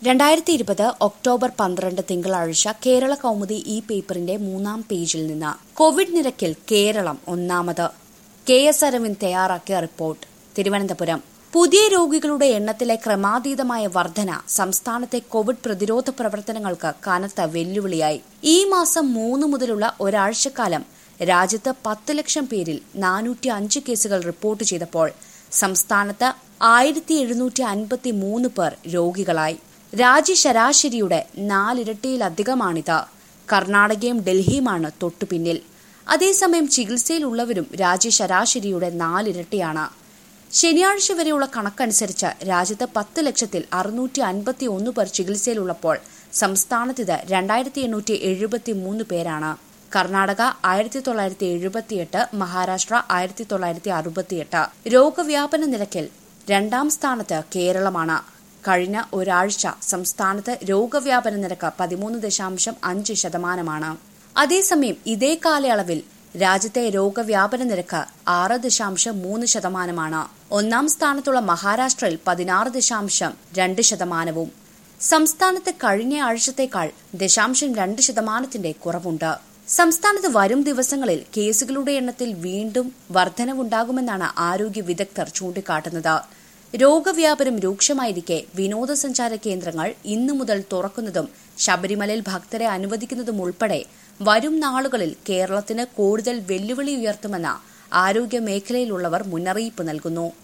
രണ്ടായിരത്തി ഇരുപത് ഒക്ടോബർ പന്ത്രണ്ട് തിങ്കളാഴ്ച കേരള കൗമുദി ഈ പേപ്പറിന്റെ മൂന്നാം പേജിൽ നിന്ന് കോവിഡ് നിരക്കിൽ കേരളം ഒന്നാമത് കെ എസ് അരവിന്ദ് തയ്യാറാക്കിയ റിപ്പോർട്ട് തിരുവനന്തപുരം പുതിയ രോഗികളുടെ എണ്ണത്തിലെ ക്രമാതീതമായ വർധന സംസ്ഥാനത്തെ കോവിഡ് പ്രതിരോധ പ്രവർത്തനങ്ങൾക്ക് കനത്ത വെല്ലുവിളിയായി ഈ മാസം മൂന്ന് മുതലുള്ള ഒരാഴ്ചക്കാലം രാജ്യത്ത് പത്ത് ലക്ഷം പേരിൽ നാനൂറ്റി അഞ്ച് കേസുകൾ റിപ്പോർട്ട് ചെയ്തപ്പോൾ സംസ്ഥാനത്ത് ആയിരത്തി എഴുന്നൂറ്റി അൻപത്തി മൂന്ന് പേർ രോഗികളായി രാജ്യ ശരാശരിയുടെ നാലിരട്ടിയിലധികമാണിത് കർണാടകയും ഡൽഹിയുമാണ് തൊട്ടുപിന്നിൽ അതേസമയം ചികിത്സയിലുള്ളവരും രാജ്യ ശരാശരിയുടെ നാലിരട്ടിയാണ് ശനിയാഴ്ച വരെയുള്ള കണക്കനുസരിച്ച് രാജ്യത്ത് പത്ത് ലക്ഷത്തിൽ അറുന്നൂറ്റി അൻപത്തി ഒന്ന് പേർ ചികിത്സയിലുള്ളപ്പോൾ സംസ്ഥാനത്തിത് രണ്ടായിരത്തി എണ്ണൂറ്റി എഴുപത്തി മൂന്ന് പേരാണ് കർണാടക ആയിരത്തി തൊള്ളായിരത്തി എഴുപത്തിയെട്ട് മഹാരാഷ്ട്ര ആയിരത്തി തൊള്ളായിരത്തി അറുപത്തിയെട്ട് രോഗവ്യാപന നിരക്കിൽ രണ്ടാം സ്ഥാനത്ത് കേരളമാണ് കഴിഞ്ഞ ഒരാഴ്ച സംസ്ഥാനത്ത് രോഗവ്യാപന നിരക്ക് പതിമൂന്ന് ദശാംശം അഞ്ച് ശതമാനമാണ് അതേസമയം ഇതേ കാലയളവിൽ രാജ്യത്തെ രോഗവ്യാപന നിരക്ക് ആറ് ദശാംശം മൂന്ന് ശതമാനമാണ് ഒന്നാം സ്ഥാനത്തുള്ള മഹാരാഷ്ട്രയിൽ പതിനാറ് ദശാംശം രണ്ട് ശതമാനവും സംസ്ഥാനത്ത് കഴിഞ്ഞ ആഴ്ചത്തേക്കാൾ ദശാംശം രണ്ട് ശതമാനത്തിന്റെ കുറവുണ്ട് സംസ്ഥാനത്ത് വരും ദിവസങ്ങളിൽ കേസുകളുടെ എണ്ണത്തിൽ വീണ്ടും വർധനവുണ്ടാകുമെന്നാണ് ആരോഗ്യ വിദഗ്ധർ ചൂണ്ടിക്കാട്ടുന്നത് രോഗവ്യാപനം രൂക്ഷമായിരിക്കെ വിനോദസഞ്ചാര കേന്ദ്രങ്ങൾ ഇന്നു മുതൽ തുറക്കുന്നതും ശബരിമലയിൽ ഭക്തരെ അനുവദിക്കുന്നതും ഉൾപ്പെടെ വരും നാളുകളിൽ കേരളത്തിന് കൂടുതൽ വെല്ലുവിളി ഉയർത്തുമെന്ന് ആരോഗ്യ മേഖലയിലുള്ളവർ മുന്നറിയിപ്പ് നൽകുന്നു